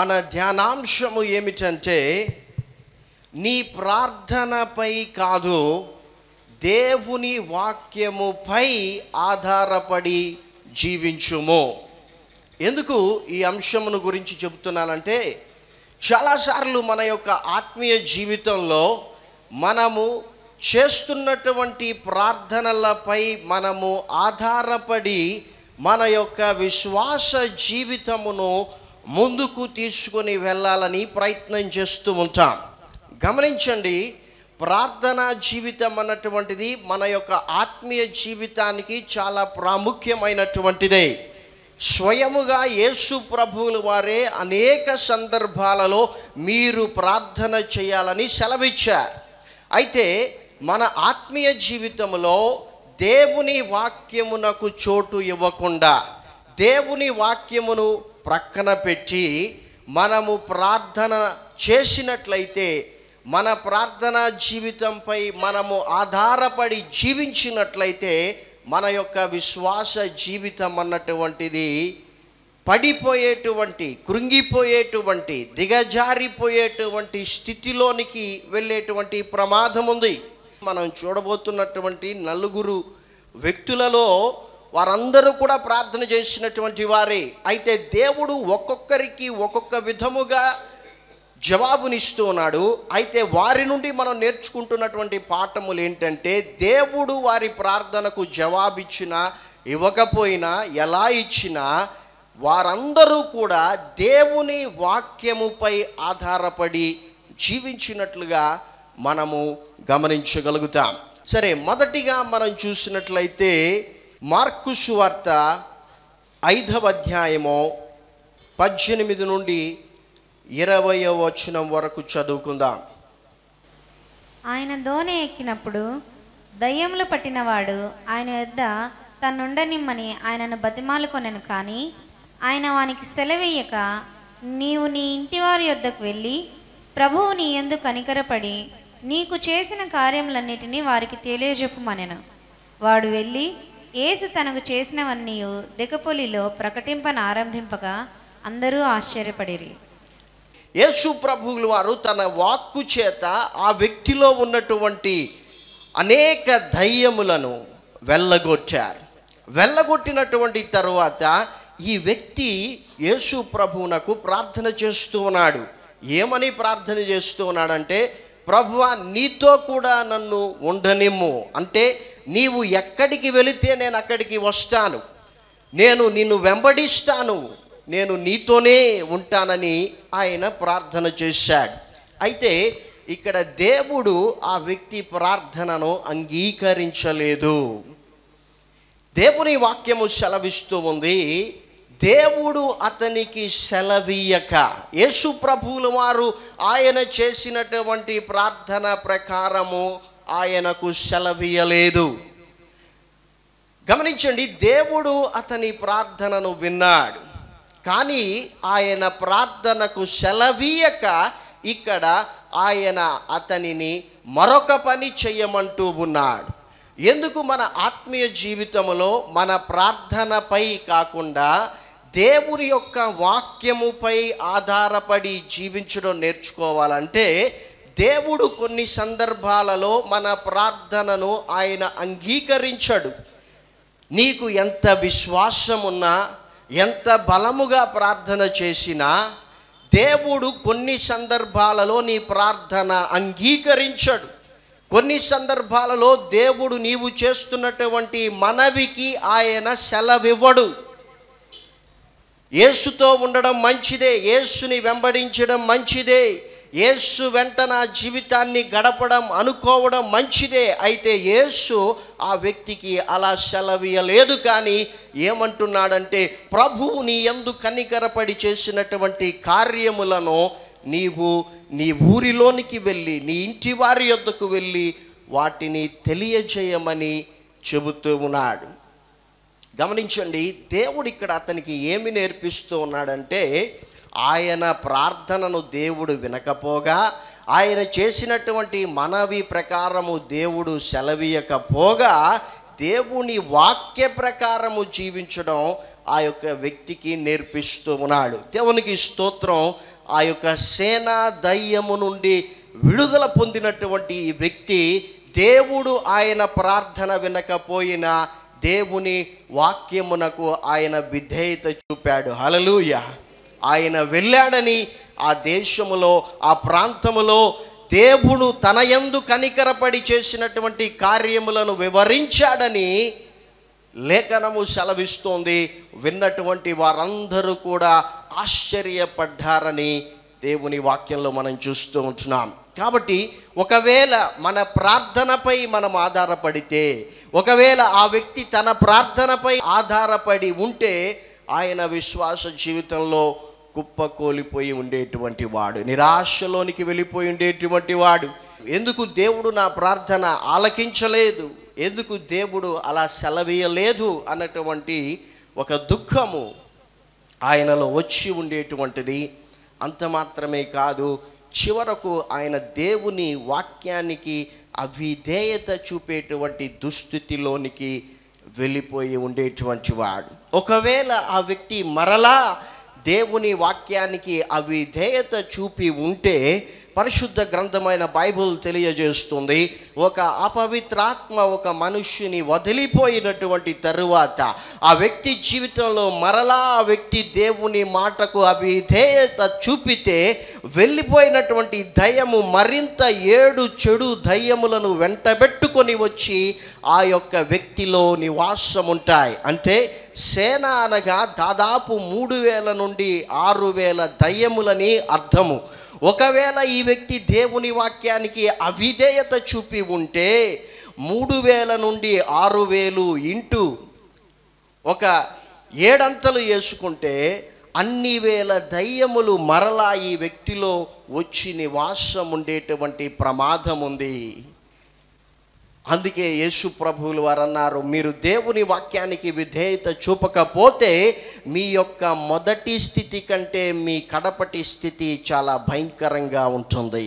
మన ధ్యానాంశము ఏమిటంటే నీ ప్రార్థనపై కాదు దేవుని వాక్యముపై ఆధారపడి జీవించుము ఎందుకు ఈ అంశమును గురించి చెబుతున్నానంటే చాలాసార్లు మన యొక్క ఆత్మీయ జీవితంలో మనము చేస్తున్నటువంటి ప్రార్థనలపై మనము ఆధారపడి మన యొక్క విశ్వాస జీవితమును ముందుకు తీసుకొని వెళ్ళాలని ప్రయత్నం చేస్తూ ఉంటాం గమనించండి ప్రార్థనా జీవితం అన్నటువంటిది మన యొక్క ఆత్మీయ జీవితానికి చాలా ప్రాముఖ్యమైనటువంటిదే స్వయముగా యేసు ప్రభువుల వారే అనేక సందర్భాలలో మీరు ప్రార్థన చేయాలని సెలవిచ్చారు అయితే మన ఆత్మీయ జీవితంలో దేవుని వాక్యమునకు చోటు ఇవ్వకుండా దేవుని వాక్యమును ప్రక్కన పెట్టి మనము ప్రార్థన చేసినట్లయితే మన ప్రార్థనా జీవితంపై మనము ఆధారపడి జీవించినట్లయితే మన యొక్క విశ్వాస జీవితం అన్నటువంటిది పడిపోయేటువంటి కృంగిపోయేటువంటి దిగజారిపోయేటువంటి స్థితిలోనికి వెళ్ళేటువంటి ప్రమాదం ఉంది మనం చూడబోతున్నటువంటి నలుగురు వ్యక్తులలో వారందరూ కూడా ప్రార్థన చేసినటువంటి వారే అయితే దేవుడు ఒక్కొక్కరికి ఒక్కొక్క విధముగా జవాబునిస్తూ ఉన్నాడు అయితే వారి నుండి మనం నేర్చుకుంటున్నటువంటి పాఠములు ఏంటంటే దేవుడు వారి ప్రార్థనకు జవాబిచ్చినా ఇవ్వకపోయినా ఎలా ఇచ్చినా వారందరూ కూడా దేవుని వాక్యముపై ఆధారపడి జీవించినట్లుగా మనము గమనించగలుగుతాం సరే మొదటిగా మనం చూసినట్లయితే మార్కు సువార్త ఐదవ అధ్యాయము పద్దెనిమిది నుండి ఇరవయో వచనం వరకు చదువుకుందాం ఆయన దోణి ఎక్కినప్పుడు దయ్యములు పట్టినవాడు ఆయన యొద్ద తన్నుండనిమ్మని ఆయనను బతిమాలుకొనెను కానీ ఆయన వానికి సెలవేయక నీవు నీ ఇంటివారి యొద్దకు వెళ్ళి ప్రభువు నీ ఎందు కనికరపడి నీకు చేసిన కార్యములన్నిటినీ వారికి తెలియజెప్పుమనెను వాడు వెళ్ళి యేసు తనకు చేసినవన్నీ దిగపొలిలో ప్రకటింపన ఆరంభింపగా అందరూ ఆశ్చర్యపడిరి యేసు ప్రభువులు వారు తన వాక్కు చేత ఆ వ్యక్తిలో ఉన్నటువంటి అనేక దయ్యములను వెళ్ళగొట్టారు వెళ్ళగొట్టినటువంటి తరువాత ఈ వ్యక్తి యేసు ప్రభువునకు ప్రార్థన చేస్తూ ఉన్నాడు ఏమని ప్రార్థన చేస్తూ ఉన్నాడంటే ప్రభువా నీతో కూడా నన్ను ఉండనిమ్ము అంటే నీవు ఎక్కడికి వెళితే నేను అక్కడికి వస్తాను నేను నిన్ను వెంబడిస్తాను నేను నీతోనే ఉంటానని ఆయన ప్రార్థన చేశాడు అయితే ఇక్కడ దేవుడు ఆ వ్యక్తి ప్రార్థనను అంగీకరించలేదు దేవుని వాక్యము సెలవిస్తూ ఉంది దేవుడు అతనికి సెలవీయక యేసు ప్రభువుల వారు ఆయన చేసినటువంటి ప్రార్థన ప్రకారము ఆయనకు సెలవీయలేదు గమనించండి దేవుడు అతని ప్రార్థనను విన్నాడు కానీ ఆయన ప్రార్థనకు సెలవీయక ఇక్కడ ఆయన అతనిని మరొక పని చెయ్యమంటూ ఉన్నాడు ఎందుకు మన ఆత్మీయ జీవితంలో మన ప్రార్థనపై కాకుండా దేవుని యొక్క వాక్యముపై ఆధారపడి జీవించడం నేర్చుకోవాలంటే దేవుడు కొన్ని సందర్భాలలో మన ప్రార్థనను ఆయన అంగీకరించడు నీకు ఎంత విశ్వాసం ఉన్నా ఎంత బలముగా ప్రార్థన చేసినా దేవుడు కొన్ని సందర్భాలలో నీ ప్రార్థన అంగీకరించడు కొన్ని సందర్భాలలో దేవుడు నీవు చేస్తున్నటువంటి మనవికి ఆయన సెలవివ్వడు యేసుతో ఉండడం మంచిదే యేసుని వెంబడించడం మంచిదే యేసు వెంట నా జీవితాన్ని గడపడం అనుకోవడం మంచిదే అయితే యేసు ఆ వ్యక్తికి అలా సెలవీయలేదు కానీ ఏమంటున్నాడంటే ప్రభువు నీ ఎందు కనికరపడి చేసినటువంటి కార్యములను నీవు నీ ఊరిలోనికి వెళ్ళి నీ ఇంటి వారి యొద్దకు వెళ్ళి వాటిని తెలియజేయమని చెబుతూ ఉన్నాడు గమనించండి దేవుడు ఇక్కడ అతనికి ఏమి నేర్పిస్తూ ఉన్నాడంటే ఆయన ప్రార్థనను దేవుడు వినకపోగా ఆయన చేసినటువంటి మనవి ప్రకారము దేవుడు సెలవీయకపోగా దేవుని వాక్య ప్రకారము జీవించడం ఆ యొక్క వ్యక్తికి నేర్పిస్తూ ఉన్నాడు దేవునికి స్తోత్రం ఆ యొక్క సేనా దయ్యము నుండి విడుదల పొందినటువంటి ఈ వ్యక్తి దేవుడు ఆయన ప్రార్థన వినకపోయినా దేవుని వాక్యమునకు ఆయన విధేయత చూపాడు హలలుయ ఆయన వెళ్ళాడని ఆ దేశములో ఆ ప్రాంతములో దేవుడు తన యందు కనికరపడి చేసినటువంటి కార్యములను వివరించాడని లేఖనము సెలవిస్తోంది విన్నటువంటి వారందరూ కూడా ఆశ్చర్యపడ్డారని దేవుని వాక్యంలో మనం చూస్తూ ఉంటున్నాం కాబట్టి ఒకవేళ మన ప్రార్థనపై మనం ఆధారపడితే ఒకవేళ ఆ వ్యక్తి తన ప్రార్థనపై ఆధారపడి ఉంటే ఆయన విశ్వాస జీవితంలో కుప్పకూలిపోయి ఉండేటువంటి వాడు నిరాశలోనికి వెళ్ళిపోయి ఉండేటువంటి వాడు ఎందుకు దేవుడు నా ప్రార్థన ఆలకించలేదు ఎందుకు దేవుడు అలా సెలవీయలేదు అన్నటువంటి ఒక దుఃఖము ఆయనలో వచ్చి ఉండేటువంటిది అంత మాత్రమే కాదు చివరకు ఆయన దేవుని వాక్యానికి అవిధేయత చూపేటువంటి దుస్థితిలోనికి వెళ్ళిపోయి ఉండేటువంటి వాడు ఒకవేళ ఆ వ్యక్తి మరలా దేవుని వాక్యానికి అవిధేయత చూపి ఉంటే పరిశుద్ధ గ్రంథమైన బైబుల్ తెలియజేస్తుంది ఒక అపవిత్రాత్మ ఒక మనుష్యుని వదిలిపోయినటువంటి తరువాత ఆ వ్యక్తి జీవితంలో మరలా ఆ వ్యక్తి దేవుని మాటకు అవిధేయత చూపితే వెళ్ళిపోయినటువంటి దయ్యము మరింత ఏడు చెడు దయ్యములను వెంటబెట్టుకొని వచ్చి ఆ యొక్క వ్యక్తిలో నివాసం ఉంటాయి అంటే సేన అనగా దాదాపు మూడు వేల నుండి ఆరు వేల దయ్యములని అర్థము ఒకవేళ ఈ వ్యక్తి దేవుని వాక్యానికి అవిధేయత చూపి ఉంటే మూడు వేల నుండి ఆరు వేలు ఇంటూ ఒక ఏడంతలు వేసుకుంటే అన్ని వేల దయ్యములు మరలా ఈ వ్యక్తిలో వచ్చి నివాసం ఉండేటువంటి ప్రమాదం ఉంది అందుకే యేసు ప్రభువులు వారు అన్నారు మీరు దేవుని వాక్యానికి విధేయత చూపకపోతే మీ యొక్క మొదటి స్థితి కంటే మీ కడపటి స్థితి చాలా భయంకరంగా ఉంటుంది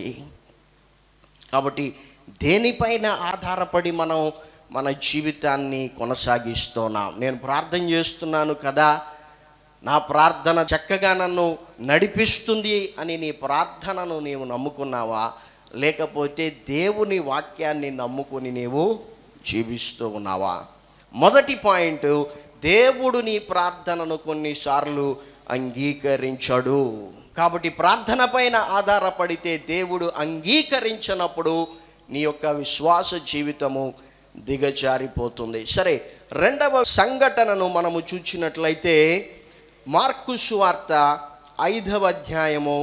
కాబట్టి దేనిపైన ఆధారపడి మనం మన జీవితాన్ని కొనసాగిస్తున్నాం నేను ప్రార్థన చేస్తున్నాను కదా నా ప్రార్థన చక్కగా నన్ను నడిపిస్తుంది అని నీ ప్రార్థనను నీవు నమ్ముకున్నావా లేకపోతే దేవుని వాక్యాన్ని నమ్ముకొని నీవు జీవిస్తూ ఉన్నావా మొదటి పాయింట్ దేవుడు నీ ప్రార్థనను కొన్నిసార్లు అంగీకరించడు కాబట్టి ప్రార్థన పైన ఆధారపడితే దేవుడు అంగీకరించినప్పుడు నీ యొక్క విశ్వాస జీవితము దిగజారిపోతుంది సరే రెండవ సంఘటనను మనము చూచినట్లయితే మార్కు సువార్త ఐదవ అధ్యాయము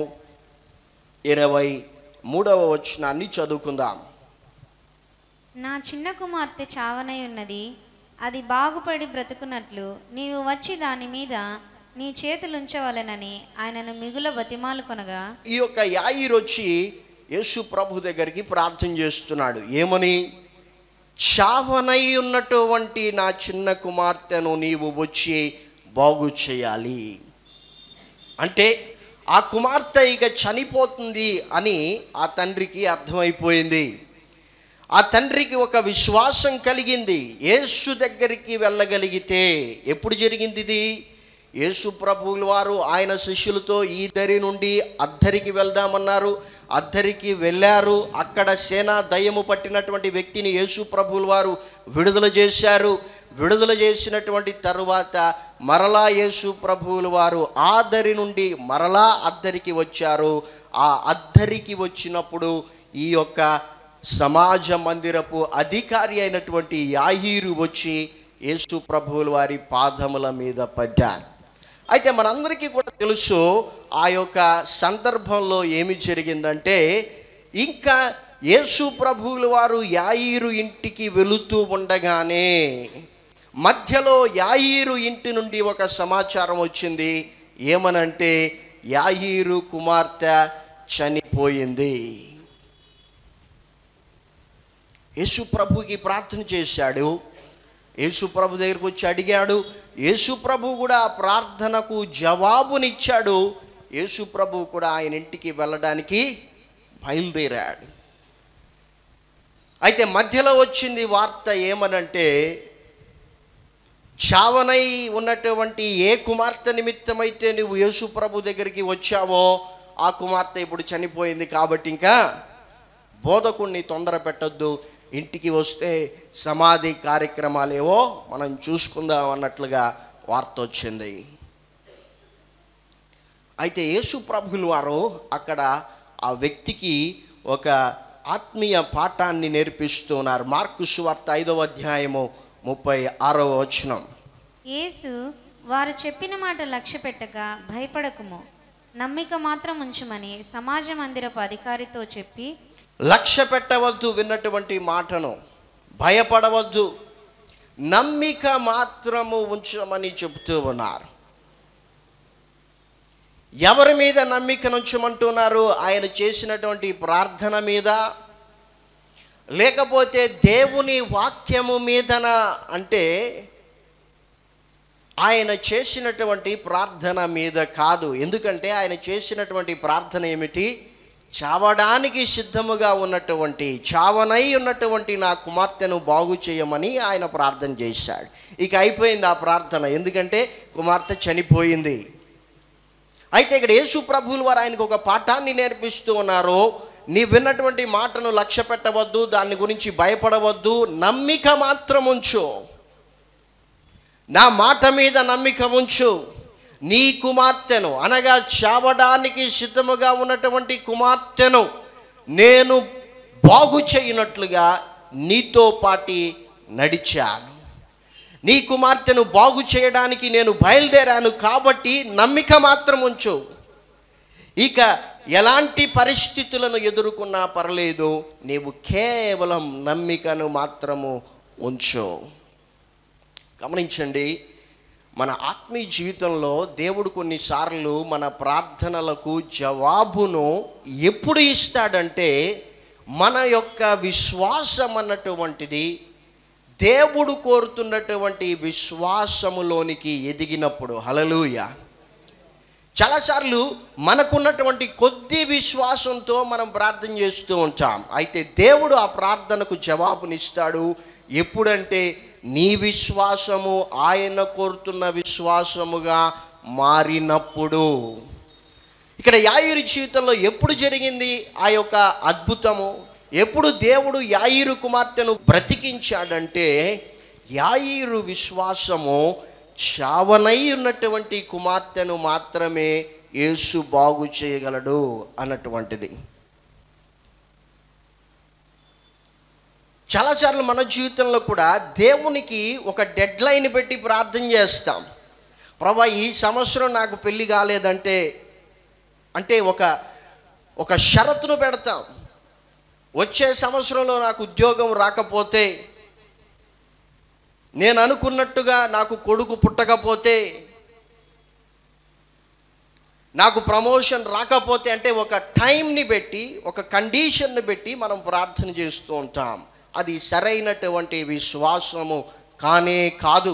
ఇరవై మూడవ వచనాన్ని చదువుకుందాం నా చిన్న కుమార్తె చావనై ఉన్నది అది బాగుపడి బ్రతుకున్నట్లు నీవు వచ్చి దాని మీద నీ చేతులుంచవలెనని ఆయనను మిగుల బతిమాలు కొనగా ఈ యొక్క యాయిర్ వచ్చి యేసు ప్రభు దగ్గరికి ప్రార్థన చేస్తున్నాడు ఏమని చావనై ఉన్నటువంటి నా చిన్న కుమార్తెను నీవు వచ్చి బాగు చేయాలి అంటే ఆ కుమార్తె ఇక చనిపోతుంది అని ఆ తండ్రికి అర్థమైపోయింది ఆ తండ్రికి ఒక విశ్వాసం కలిగింది యేసు దగ్గరికి వెళ్ళగలిగితే ఎప్పుడు జరిగింది ఇది యేసు ప్రభువుల వారు ఆయన శిష్యులతో ఈ దరి నుండి అద్దరికి వెళ్దామన్నారు అద్దరికి వెళ్ళారు అక్కడ సేనా దయ్యము పట్టినటువంటి వ్యక్తిని యేసు ప్రభువుల వారు విడుదల చేశారు విడుదల చేసినటువంటి తరువాత మరలా యేసు ప్రభువుల వారు ఆ దరి నుండి మరలా అద్దరికి వచ్చారు ఆ అద్దరికి వచ్చినప్పుడు ఈ యొక్క సమాజ మందిరపు అధికారి అయినటువంటి యాహీరు వచ్చి యేసు ప్రభువుల వారి పాదముల మీద పడ్డారు అయితే మనందరికీ కూడా తెలుసు ఆ యొక్క సందర్భంలో ఏమి జరిగిందంటే ఇంకా యేసు ప్రభువుల వారు యాయిరు ఇంటికి వెళుతూ ఉండగానే మధ్యలో యాయిరు ఇంటి నుండి ఒక సమాచారం వచ్చింది ఏమనంటే యాయిరు కుమార్తె చనిపోయింది యేసు ప్రభుకి ప్రార్థన చేశాడు యేసు ప్రభు దగ్గరికి వచ్చి అడిగాడు యేసు ప్రభు కూడా ఆ ప్రార్థనకు జవాబునిచ్చాడు యేసు ప్రభు కూడా ఆయన ఇంటికి వెళ్ళడానికి బయలుదేరాడు అయితే మధ్యలో వచ్చింది వార్త ఏమనంటే చావనై ఉన్నటువంటి ఏ కుమార్తె నిమిత్తమైతే నువ్వు యేసు ప్రభు దగ్గరికి వచ్చావో ఆ కుమార్తె ఇప్పుడు చనిపోయింది కాబట్టి ఇంకా బోధకుణ్ణి తొందర పెట్టొద్దు ఇంటికి వస్తే సమాధి కార్యక్రమాలేవో మనం చూసుకుందాం అన్నట్లుగా వార్త వచ్చింది అయితే యేసు ప్రభులు వారు అక్కడ ఆ వ్యక్తికి ఒక ఆత్మీయ పాఠాన్ని నేర్పిస్తున్నారు మార్కు సువార్త ఐదవ అధ్యాయము ముప్పై ఆరవ వచనం యేసు వారు చెప్పిన మాట లక్ష్య పెట్టగా భయపడకుము నమ్మిక మాత్రం ఉంచుమని సమాజ మందిరపు అధికారితో చెప్పి లక్ష్య పెట్టవద్దు విన్నటువంటి మాటను భయపడవద్దు నమ్మిక మాత్రము ఉంచమని చెబుతూ ఉన్నారు ఎవరి మీద నమ్మిక ఉంచమంటున్నారు ఆయన చేసినటువంటి ప్రార్థన మీద లేకపోతే దేవుని వాక్యము మీదన అంటే ఆయన చేసినటువంటి ప్రార్థన మీద కాదు ఎందుకంటే ఆయన చేసినటువంటి ప్రార్థన ఏమిటి చావడానికి సిద్ధముగా ఉన్నటువంటి చావనై ఉన్నటువంటి నా కుమార్తెను బాగు చేయమని ఆయన ప్రార్థన చేశాడు ఇక అయిపోయింది ఆ ప్రార్థన ఎందుకంటే కుమార్తె చనిపోయింది అయితే ఇక్కడ యేసు ప్రభువులు వారు ఆయనకు ఒక పాఠాన్ని నేర్పిస్తూ ఉన్నారు నీ విన్నటువంటి మాటను లక్ష్య పెట్టవద్దు దాని గురించి భయపడవద్దు నమ్మిక మాత్రం ఉంచు నా మాట మీద నమ్మిక ఉంచు నీ కుమార్తెను అనగా చావడానికి సిద్ధముగా ఉన్నటువంటి కుమార్తెను నేను బాగు చేయనట్లుగా నీతో పాటి నడిచాను నీ కుమార్తెను బాగు చేయడానికి నేను బయలుదేరాను కాబట్టి నమ్మిక మాత్రం ఉంచు ఇక ఎలాంటి పరిస్థితులను ఎదుర్కొన్నా పర్లేదు నీవు కేవలం నమ్మికను మాత్రము ఉంచు గమనించండి మన ఆత్మీయ జీవితంలో దేవుడు కొన్నిసార్లు మన ప్రార్థనలకు జవాబును ఎప్పుడు ఇస్తాడంటే మన యొక్క విశ్వాసం అన్నటువంటిది దేవుడు కోరుతున్నటువంటి విశ్వాసములోనికి ఎదిగినప్పుడు హలలుయ చాలాసార్లు మనకున్నటువంటి కొద్ది విశ్వాసంతో మనం ప్రార్థన చేస్తూ ఉంటాం అయితే దేవుడు ఆ ప్రార్థనకు జవాబునిస్తాడు ఎప్పుడంటే నీ విశ్వాసము ఆయన కోరుతున్న విశ్వాసముగా మారినప్పుడు ఇక్కడ యాయిరు జీవితంలో ఎప్పుడు జరిగింది ఆ యొక్క అద్భుతము ఎప్పుడు దేవుడు యాయిరు కుమార్తెను బ్రతికించాడంటే యాయిరు విశ్వాసము చావనై ఉన్నటువంటి కుమార్తెను మాత్రమే యేసు బాగు చేయగలడు అన్నటువంటిది చాలాసార్లు మన జీవితంలో కూడా దేవునికి ఒక డెడ్ లైన్ పెట్టి ప్రార్థన చేస్తాం ప్రభా ఈ సంవత్సరం నాకు పెళ్లి కాలేదంటే అంటే ఒక ఒక షరతును పెడతాం వచ్చే సంవత్సరంలో నాకు ఉద్యోగం రాకపోతే నేను అనుకున్నట్టుగా నాకు కొడుకు పుట్టకపోతే నాకు ప్రమోషన్ రాకపోతే అంటే ఒక టైంని పెట్టి ఒక కండిషన్ని పెట్టి మనం ప్రార్థన చేస్తూ ఉంటాం అది సరైనటువంటి విశ్వాసము కానే కాదు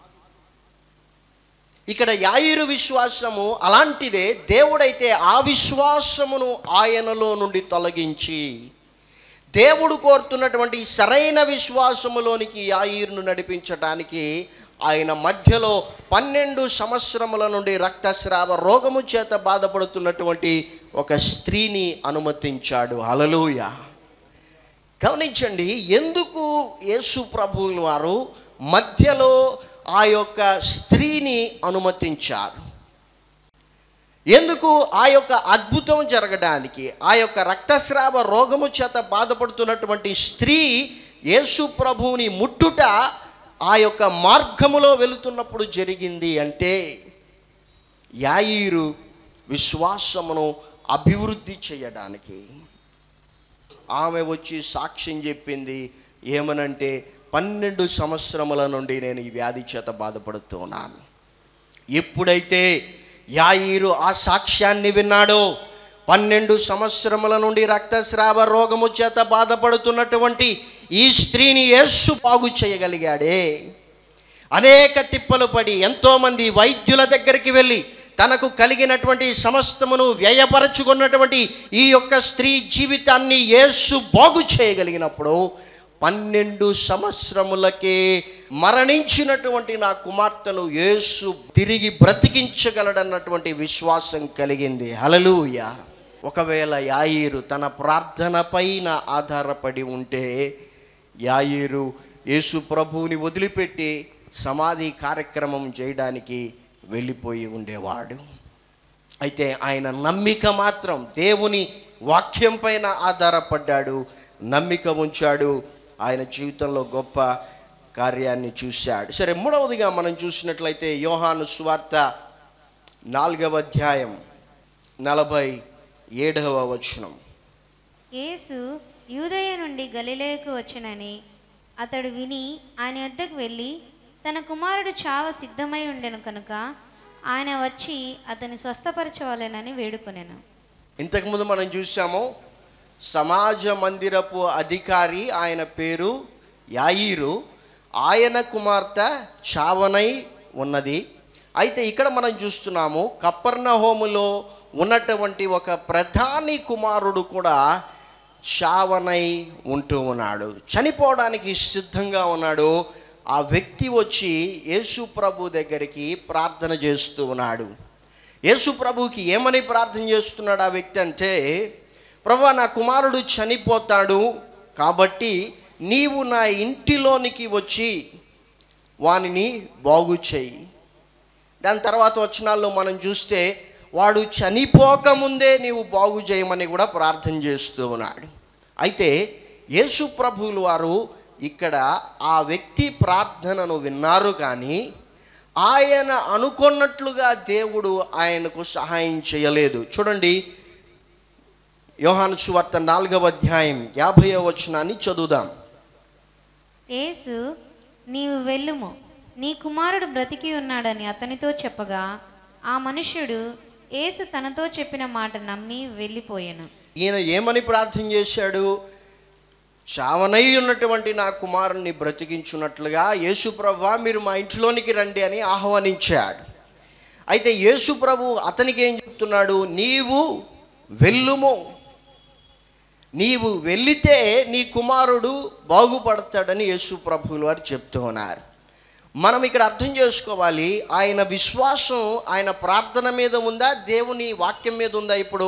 ఇక్కడ యాయిరు విశ్వాసము అలాంటిదే దేవుడైతే ఆ విశ్వాసమును ఆయనలో నుండి తొలగించి దేవుడు కోరుతున్నటువంటి సరైన విశ్వాసములోనికి యాయిరును నడిపించటానికి ఆయన మధ్యలో పన్నెండు సంవత్సరముల నుండి రక్తస్రావ రోగము చేత బాధపడుతున్నటువంటి ఒక స్త్రీని అనుమతించాడు హలలుయ గమనించండి ఎందుకు యేసు ప్రభువుల వారు మధ్యలో ఆ యొక్క స్త్రీని అనుమతించారు ఎందుకు ఆ యొక్క అద్భుతం జరగడానికి ఆ యొక్క రక్తస్రావ రోగము చేత బాధపడుతున్నటువంటి స్త్రీ యేసు ప్రభువుని ముట్టుట ఆ యొక్క మార్గములో వెళుతున్నప్పుడు జరిగింది అంటే యాయిరు విశ్వాసమును అభివృద్ధి చేయడానికి ఆమె వచ్చి సాక్ష్యం చెప్పింది ఏమనంటే పన్నెండు సంవత్సరముల నుండి నేను ఈ వ్యాధి చేత బాధపడుతున్నాను ఎప్పుడైతే యాయిరు ఆ సాక్ష్యాన్ని విన్నాడో పన్నెండు సంవత్సరముల నుండి రక్తస్రావ రోగము చేత బాధపడుతున్నటువంటి ఈ స్త్రీని యేసు బాగు చేయగలిగాడే అనేక తిప్పలు పడి ఎంతోమంది వైద్యుల దగ్గరికి వెళ్ళి తనకు కలిగినటువంటి సమస్తమును వ్యయపరచుకున్నటువంటి ఈ యొక్క స్త్రీ జీవితాన్ని యేసు బాగు చేయగలిగినప్పుడు పన్నెండు సంవత్సరములకే మరణించినటువంటి నా కుమార్తెను యేసు తిరిగి బ్రతికించగలడన్నటువంటి విశ్వాసం కలిగింది హలలుయ ఒకవేళ యాయిరు తన ప్రార్థన పైన ఆధారపడి ఉంటే యాయిరు యేసు ప్రభువుని వదిలిపెట్టి సమాధి కార్యక్రమం చేయడానికి వెళ్ళిపోయి ఉండేవాడు అయితే ఆయన నమ్మిక మాత్రం దేవుని వాక్యం పైన ఆధారపడ్డాడు నమ్మిక ఉంచాడు ఆయన జీవితంలో గొప్ప కార్యాన్ని చూశాడు సరే మూడవదిగా మనం చూసినట్లయితే యోహాను సువార్త నాలుగవ అధ్యాయం నలభై ఏడవ వచనం యేసు యూదయ నుండి గలిలేకు వచ్చినని అతడు విని ఆయన వద్దకు వెళ్ళి తన కుమారుడు చావ సిద్ధమై ఉండెను కనుక ఆయన వచ్చి అతని స్వస్థపరచవలెనని వేడుకొనెను ఇంతకుముందు మనం చూసాము సమాజ మందిరపు అధికారి ఆయన పేరు యాయిరు ఆయన కుమార్తె చావనై ఉన్నది అయితే ఇక్కడ మనం చూస్తున్నాము కప్పర్ణహోములో ఉన్నటువంటి ఒక ప్రధాని కుమారుడు కూడా చావనై ఉంటూ ఉన్నాడు చనిపోవడానికి సిద్ధంగా ఉన్నాడు ఆ వ్యక్తి వచ్చి యేసు ప్రభు దగ్గరికి ప్రార్థన చేస్తూ ఉన్నాడు యేసు ప్రభుకి ఏమని ప్రార్థన చేస్తున్నాడు ఆ వ్యక్తి అంటే ప్రభు నా కుమారుడు చనిపోతాడు కాబట్టి నీవు నా ఇంటిలోనికి వచ్చి వానిని బాగు చేయి దాని తర్వాత వచనాల్లో మనం చూస్తే వాడు చనిపోకముందే నీవు బాగు చేయమని కూడా ప్రార్థన చేస్తూ ఉన్నాడు అయితే యేసు ప్రభువులు వారు ఇక్కడ ఆ వ్యక్తి ప్రార్థనను విన్నారు కానీ ఆయన అనుకున్నట్లుగా దేవుడు ఆయనకు సహాయం చేయలేదు చూడండి యోహాను సువార్త నాలుగవ అధ్యాయం యాభై వచనాన్ని చదువుదాం యేసు నీవు వెళ్ళుము నీ కుమారుడు బ్రతికి ఉన్నాడని అతనితో చెప్పగా ఆ మనుష్యుడు యేసు తనతో చెప్పిన మాట నమ్మి వెళ్ళిపోయాను ఈయన ఏమని ప్రార్థన చేశాడు చావనై ఉన్నటువంటి నా కుమారుణ్ణి బ్రతికించున్నట్లుగా యేసుప్రభు మీరు మా ఇంట్లోనికి రండి అని ఆహ్వానించాడు అయితే యేసుప్రభు అతనికి ఏం చెప్తున్నాడు నీవు వెళ్ళుము నీవు వెళ్ళితే నీ కుమారుడు బాగుపడతాడని యేసు ప్రభువులు వారు చెప్తూ ఉన్నారు మనం ఇక్కడ అర్థం చేసుకోవాలి ఆయన విశ్వాసం ఆయన ప్రార్థన మీద ఉందా దేవుని వాక్యం మీద ఉందా ఇప్పుడు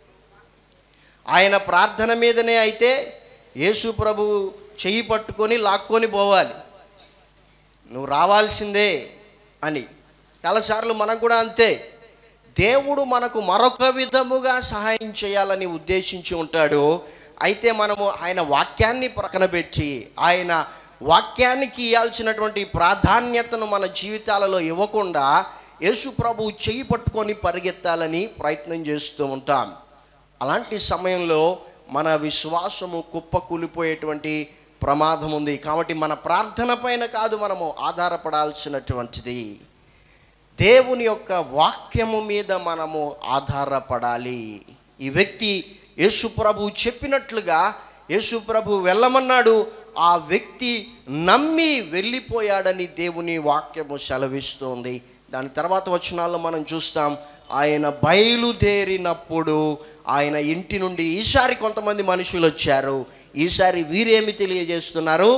ఆయన ప్రార్థన మీదనే అయితే యేసు ప్రభు చెయ్యి పట్టుకొని లాక్కొని పోవాలి నువ్వు రావాల్సిందే అని చాలాసార్లు మనం కూడా అంతే దేవుడు మనకు మరొక విధముగా సహాయం చేయాలని ఉద్దేశించి ఉంటాడు అయితే మనము ఆయన వాక్యాన్ని ప్రక్కన పెట్టి ఆయన వాక్యానికి ఇవ్వాల్సినటువంటి ప్రాధాన్యతను మన జీవితాలలో ఇవ్వకుండా యేసు ప్రభు చెయ్యి పట్టుకొని పరిగెత్తాలని ప్రయత్నం చేస్తూ ఉంటాం అలాంటి సమయంలో మన విశ్వాసము కుప్పకూలిపోయేటువంటి ప్రమాదం ఉంది కాబట్టి మన ప్రార్థన పైన కాదు మనము ఆధారపడాల్సినటువంటిది దేవుని యొక్క వాక్యము మీద మనము ఆధారపడాలి ఈ వ్యక్తి యేసు ప్రభు చెప్పినట్లుగా యేసు ప్రభు వెళ్ళమన్నాడు ఆ వ్యక్తి నమ్మి వెళ్ళిపోయాడని దేవుని వాక్యము సెలవిస్తోంది దాని తర్వాత వచనాల్లో మనం చూస్తాం ఆయన బయలుదేరినప్పుడు ఆయన ఇంటి నుండి ఈసారి కొంతమంది మనుషులు వచ్చారు ఈసారి వీరేమి తెలియజేస్తున్నారు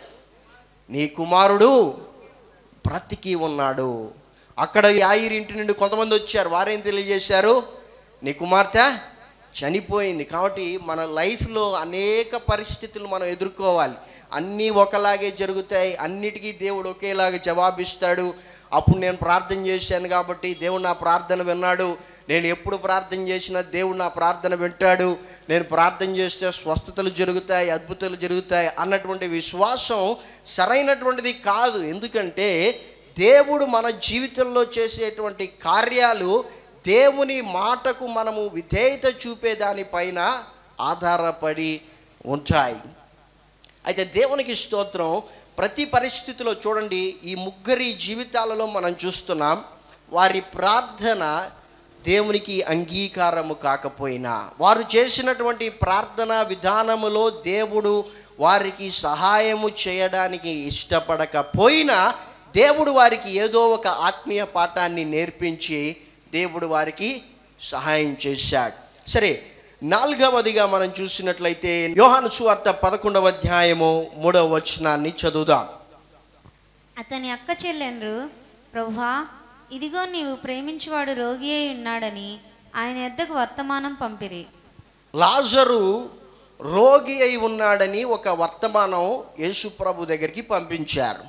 నీ కుమారుడు బ్రతికి ఉన్నాడు అక్కడ యాయిరి ఇంటి నుండి కొంతమంది వచ్చారు వారేం తెలియజేశారు నీ కుమార్తె చనిపోయింది కాబట్టి మన లైఫ్లో అనేక పరిస్థితులు మనం ఎదుర్కోవాలి అన్నీ ఒకలాగే జరుగుతాయి అన్నిటికీ దేవుడు ఒకేలాగా జవాబిస్తాడు అప్పుడు నేను ప్రార్థన చేశాను కాబట్టి దేవుడు నా ప్రార్థన విన్నాడు నేను ఎప్పుడు ప్రార్థన చేసినా దేవుడు నా ప్రార్థన వింటాడు నేను ప్రార్థన చేస్తే స్వస్థతలు జరుగుతాయి అద్భుతాలు జరుగుతాయి అన్నటువంటి విశ్వాసం సరైనటువంటిది కాదు ఎందుకంటే దేవుడు మన జీవితంలో చేసేటువంటి కార్యాలు దేవుని మాటకు మనము విధేయత చూపే దానిపైన ఆధారపడి ఉంటాయి అయితే దేవునికి స్తోత్రం ప్రతి పరిస్థితిలో చూడండి ఈ ముగ్గురి జీవితాలలో మనం చూస్తున్నాం వారి ప్రార్థన దేవునికి అంగీకారము కాకపోయినా వారు చేసినటువంటి ప్రార్థన విధానములో దేవుడు వారికి సహాయము చేయడానికి ఇష్టపడకపోయినా దేవుడు వారికి ఏదో ఒక ఆత్మీయ పాఠాన్ని నేర్పించి దేవుడు వారికి సహాయం చేశాడు సరే నాలుగవదిగా మనం చూసినట్లయితే యోహాను సువార్త పదకొండవ అధ్యాయము మూడవ వచనాన్ని చదువుదాం అతని అక్క చెల్లెండ్రు ప్రభువా ఇదిగో నీవు ప్రేమించువాడు రోగి అయి ఉన్నాడని ఆయన ఎద్దకు వర్తమానం పంపిరి లాజరు రోగి అయి ఉన్నాడని ఒక వర్తమానం యేసు ప్రభు దగ్గరికి పంపించారు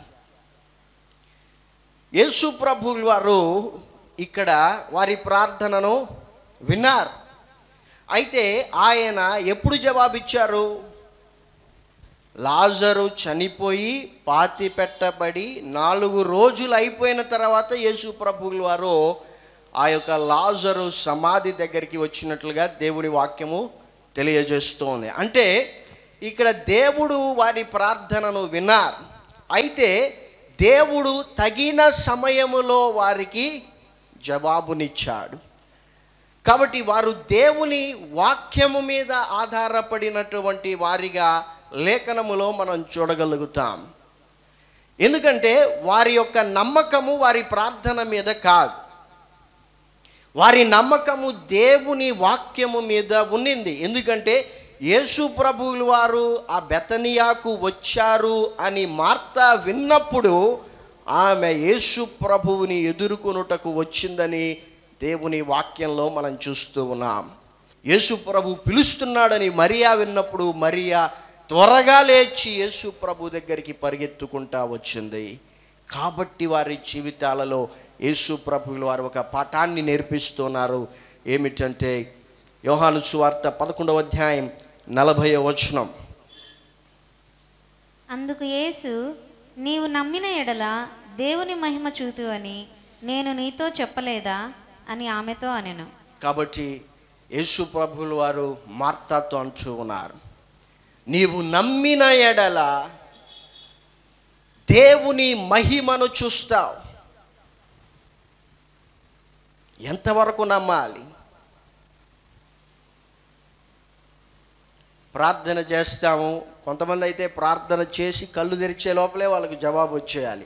యేసు ప్రభు వారు ఇక్కడ వారి ప్రార్థనను విన్నారు అయితే ఆయన ఎప్పుడు జవాబిచ్చారు లాజరు చనిపోయి పాతి పెట్టబడి నాలుగు రోజులు అయిపోయిన తర్వాత యేసు ప్రభువుల వారు ఆ యొక్క లాజరు సమాధి దగ్గరికి వచ్చినట్లుగా దేవుని వాక్యము తెలియజేస్తోంది అంటే ఇక్కడ దేవుడు వారి ప్రార్థనను విన్నారు అయితే దేవుడు తగిన సమయములో వారికి జవాబునిచ్చాడు కాబట్టి వారు దేవుని వాక్యము మీద ఆధారపడినటువంటి వారిగా లేఖనములో మనం చూడగలుగుతాం ఎందుకంటే వారి యొక్క నమ్మకము వారి ప్రార్థన మీద కాదు వారి నమ్మకము దేవుని వాక్యము మీద ఉన్నింది ఎందుకంటే యేసు ప్రభువులు వారు ఆ బెతనియాకు వచ్చారు అని మార్త విన్నప్పుడు ఆమె యేసు ప్రభువుని ఎదుర్కొనుటకు వచ్చిందని దేవుని వాక్యంలో మనం చూస్తూ ఉన్నాం యేసు ప్రభు పిలుస్తున్నాడని మరియా విన్నప్పుడు మరియా త్వరగా లేచి యేసు ప్రభు దగ్గరికి పరిగెత్తుకుంటా వచ్చింది కాబట్టి వారి జీవితాలలో యేసు ప్రభువులు వారు ఒక పాఠాన్ని నేర్పిస్తున్నారు ఏమిటంటే యోహాను సువార్త పదకొండవ అధ్యాయం నలభై వచనం అందుకు యేసు నీవు నమ్మిన ఎడల దేవుని మహిమ చూతు అని నేను నీతో చెప్పలేదా అని ఆమెతో అనెను కాబట్టి యేసు ప్రభువులు వారు మార్తాతో అంటూ ఉన్నారు నీవు నమ్మిన ఎడల దేవుని మహిమను చూస్తావు ఎంతవరకు నమ్మాలి ప్రార్థన చేస్తాము కొంతమంది అయితే ప్రార్థన చేసి కళ్ళు తెరిచే లోపలే వాళ్ళకి జవాబు వచ్చేయాలి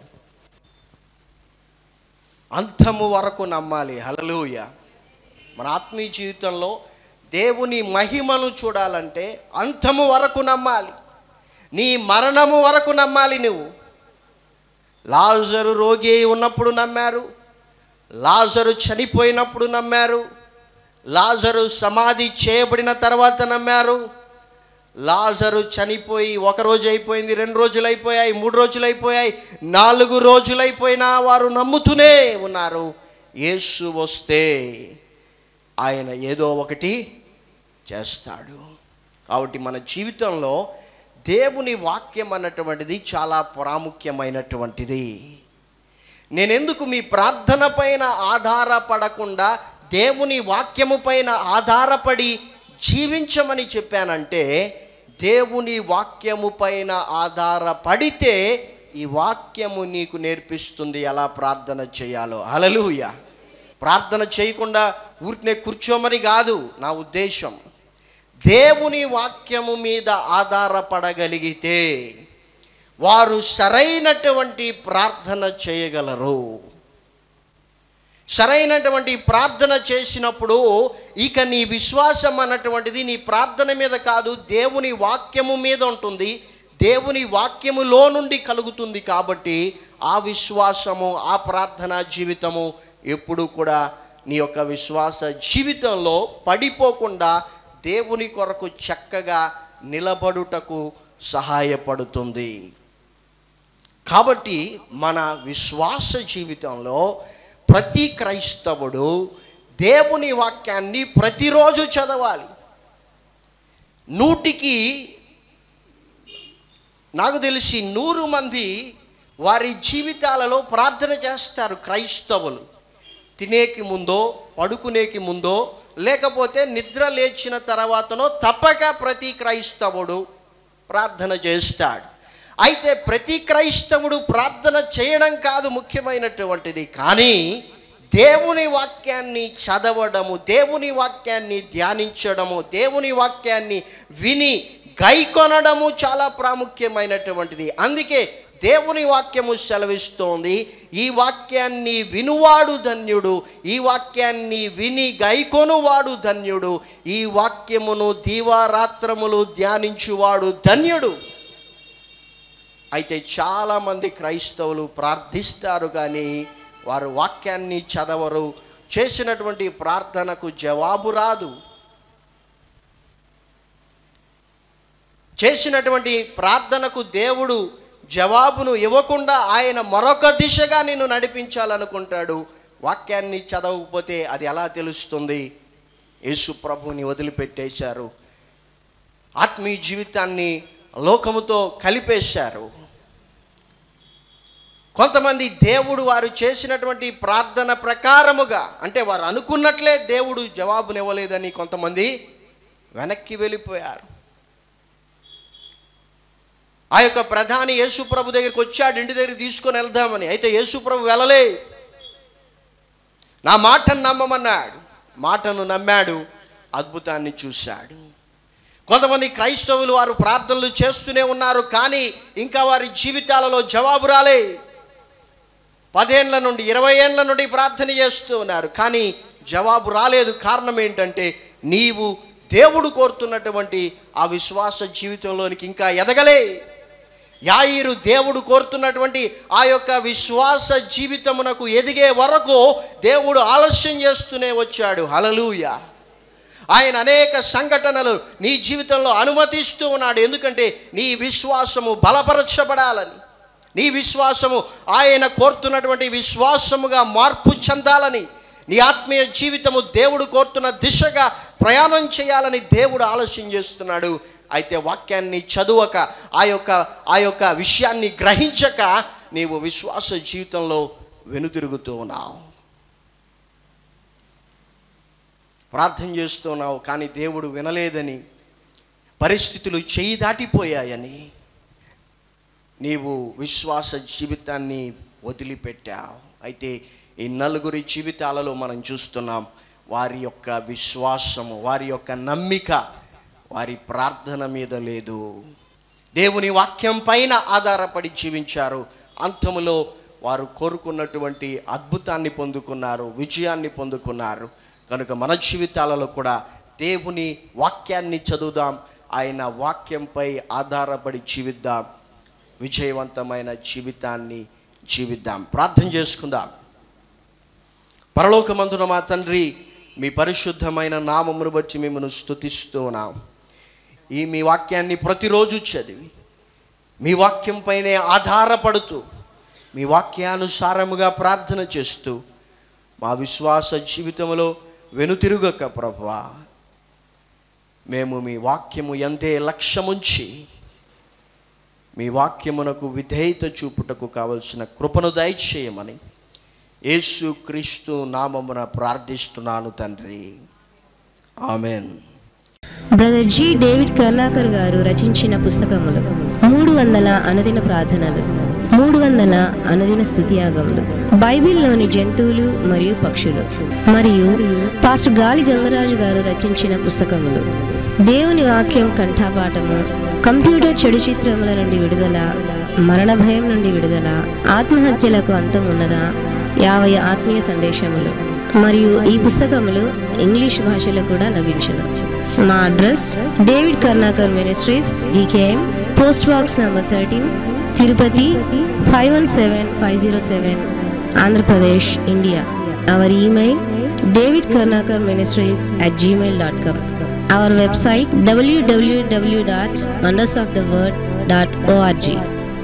అంతము వరకు నమ్మాలి హలలుయ మన ఆత్మీయ జీవితంలో దేవుని మహిమను చూడాలంటే అంతము వరకు నమ్మాలి నీ మరణము వరకు నమ్మాలి నువ్వు లాజరు రోగి అయి ఉన్నప్పుడు నమ్మారు లాజరు చనిపోయినప్పుడు నమ్మారు లాజరు సమాధి చేయబడిన తర్వాత నమ్మారు లాజరు చనిపోయి ఒక రోజు అయిపోయింది రెండు రోజులు అయిపోయాయి మూడు రోజులు అయిపోయాయి నాలుగు రోజులు అయిపోయినా వారు నమ్ముతూనే ఉన్నారు యేసు వస్తే ఆయన ఏదో ఒకటి చేస్తాడు కాబట్టి మన జీవితంలో దేవుని వాక్యం అన్నటువంటిది చాలా ప్రాముఖ్యమైనటువంటిది నేనెందుకు మీ ప్రార్థన పైన ఆధారపడకుండా దేవుని వాక్యము పైన ఆధారపడి జీవించమని చెప్పానంటే దేవుని వాక్యము పైన ఆధారపడితే ఈ వాక్యము నీకు నేర్పిస్తుంది ఎలా ప్రార్థన చేయాలో హలలుయ ప్రార్థన చేయకుండా ఊరికనే కూర్చోమని కాదు నా ఉద్దేశం దేవుని వాక్యము మీద ఆధారపడగలిగితే వారు సరైనటువంటి ప్రార్థన చేయగలరు సరైనటువంటి ప్రార్థన చేసినప్పుడు ఇక నీ విశ్వాసం అన్నటువంటిది నీ ప్రార్థన మీద కాదు దేవుని వాక్యము మీద ఉంటుంది దేవుని వాక్యములో నుండి కలుగుతుంది కాబట్టి ఆ విశ్వాసము ఆ ప్రార్థన జీవితము ఎప్పుడు కూడా నీ యొక్క విశ్వాస జీవితంలో పడిపోకుండా దేవుని కొరకు చక్కగా నిలబడుటకు సహాయపడుతుంది కాబట్టి మన విశ్వాస జీవితంలో ప్రతి క్రైస్తవుడు దేవుని వాక్యాన్ని ప్రతిరోజు చదవాలి నూటికి నాకు తెలిసి నూరు మంది వారి జీవితాలలో ప్రార్థన చేస్తారు క్రైస్తవులు తినేకి ముందో పడుకునేకి ముందో లేకపోతే నిద్ర లేచిన తర్వాతనో తప్పక ప్రతి క్రైస్తవుడు ప్రార్థన చేస్తాడు అయితే ప్రతి క్రైస్తవుడు ప్రార్థన చేయడం కాదు ముఖ్యమైనటువంటిది కానీ దేవుని వాక్యాన్ని చదవడము దేవుని వాక్యాన్ని ధ్యానించడము దేవుని వాక్యాన్ని విని గైకొనడము చాలా ప్రాముఖ్యమైనటువంటిది అందుకే దేవుని వాక్యము సెలవిస్తోంది ఈ వాక్యాన్ని వినువాడు ధన్యుడు ఈ వాక్యాన్ని విని గైకొనువాడు ధన్యుడు ఈ వాక్యమును దీవారాత్రములు ధ్యానించువాడు ధన్యుడు అయితే చాలామంది క్రైస్తవులు ప్రార్థిస్తారు కానీ వారు వాక్యాన్ని చదవరు చేసినటువంటి ప్రార్థనకు జవాబు రాదు చేసినటువంటి ప్రార్థనకు దేవుడు జవాబును ఇవ్వకుండా ఆయన మరొక దిశగా నిన్ను నడిపించాలనుకుంటాడు వాక్యాన్ని చదవకపోతే అది ఎలా తెలుస్తుంది యేసు ప్రభుని వదిలిపెట్టేశారు ఆత్మీయ జీవితాన్ని లోకముతో కలిపేశారు కొంతమంది దేవుడు వారు చేసినటువంటి ప్రార్థన ప్రకారముగా అంటే వారు అనుకున్నట్లే దేవుడు జవాబునివ్వలేదని కొంతమంది వెనక్కి వెళ్ళిపోయారు ఆ యొక్క ప్రధాని యేసుప్రభు దగ్గరికి వచ్చాడు ఇంటి దగ్గరికి తీసుకొని వెళ్దామని అయితే యేసుప్రభు వెళ్ళలే నా మాటను నమ్మమన్నాడు మాటను నమ్మాడు అద్భుతాన్ని చూశాడు కొంతమంది క్రైస్తవులు వారు ప్రార్థనలు చేస్తూనే ఉన్నారు కానీ ఇంకా వారి జీవితాలలో జవాబు రాలే పదేళ్ల నుండి ఇరవై ఏళ్ళ నుండి ప్రార్థన చేస్తూ ఉన్నారు కానీ జవాబు రాలేదు కారణం ఏంటంటే నీవు దేవుడు కోరుతున్నటువంటి ఆ విశ్వాస జీవితంలోనికి ఇంకా ఎదగలే యాయిరు దేవుడు కోరుతున్నటువంటి ఆ యొక్క విశ్వాస జీవితమునకు ఎదిగే వరకు దేవుడు ఆలస్యం చేస్తూనే వచ్చాడు హలలుయ ఆయన అనేక సంఘటనలు నీ జీవితంలో అనుమతిస్తూ ఉన్నాడు ఎందుకంటే నీ విశ్వాసము బలపరచబడాలని నీ విశ్వాసము ఆయన కోరుతున్నటువంటి విశ్వాసముగా మార్పు చెందాలని నీ ఆత్మీయ జీవితము దేవుడు కోరుతున్న దిశగా ప్రయాణం చేయాలని దేవుడు ఆలోచన చేస్తున్నాడు అయితే వాక్యాన్ని చదువక ఆ యొక్క ఆ యొక్క విషయాన్ని గ్రహించక నీవు విశ్వాస జీవితంలో వెనుతిరుగుతూ ఉన్నావు ప్రార్థన చేస్తున్నావు కానీ దేవుడు వినలేదని పరిస్థితులు చేయి దాటిపోయాయని నీవు విశ్వాస జీవితాన్ని వదిలిపెట్టావు అయితే ఈ నలుగురి జీవితాలలో మనం చూస్తున్నాం వారి యొక్క విశ్వాసము వారి యొక్క నమ్మిక వారి ప్రార్థన మీద లేదు దేవుని వాక్యం పైన ఆధారపడి జీవించారు అంతములో వారు కోరుకున్నటువంటి అద్భుతాన్ని పొందుకున్నారు విజయాన్ని పొందుకున్నారు కనుక మన జీవితాలలో కూడా దేవుని వాక్యాన్ని చదువుదాం ఆయన వాక్యంపై ఆధారపడి జీవిద్దాం విజయవంతమైన జీవితాన్ని జీవిద్దాం ప్రార్థన చేసుకుందాం పరలోకమందున మా తండ్రి మీ పరిశుద్ధమైన నామమును బట్టి మిమ్మల్ని స్తుతిస్తూ ఉన్నాం ఈ మీ వాక్యాన్ని ప్రతిరోజు చదివి మీ వాక్యంపైనే ఆధారపడుతూ మీ వాక్యానుసారముగా ప్రార్థన చేస్తూ మా విశ్వాస జీవితంలో వెనుతిరుగక ప్రభువా మేము మీ వాక్యము ఎంతే లక్ష్యముంచి మీ వాక్యమునకు విధేయత చూపుటకు కావలసిన కృపను దయచేయమని యేసు క్రీస్తు నామమున ప్రార్థిస్తున్నాను తండ్రి amen brother G David Karnakar గారు రచించిన పుస్తకములు మూడు వందల అనుదిన ప్రార్థనలు మూడు వందల అనుదిన స్థుతియాగములు బైబిల్లోని జంతువులు మరియు పక్షులు మరియు పాస్టర్ గాలి గంగరాజు గారు రచించిన పుస్తకములు దేవుని వాక్యం కంఠాపాఠము కంప్యూటర్ చెడు చిత్రముల నుండి విడుదల మరణ భయం నుండి విడుదల ఆత్మహత్యలకు అంతం ఉన్నదా యాభై ఆత్మీయ సందేశములు మరియు ఈ పుస్తకములు ఇంగ్లీష్ భాషలో కూడా లభించును మా address David Karnakar ministries D K M post box number thirteen Tirupati five one seven five zero seven Andhra Pradesh India our email David Karnakar ministries at Gmail dot com our website డబ్ల్యూడబ్ల్యూడబ్ల్యూ dot wonders of the word dot O R G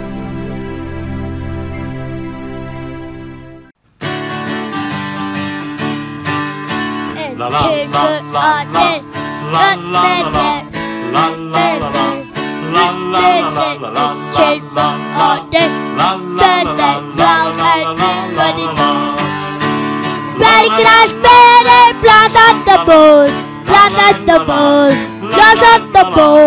La la la la la la la la la la la la la la la la la Change for all day. Birthday, brown and everybody knows. Very crash, better, blast at the boat, blast at the boat, blast at the boat.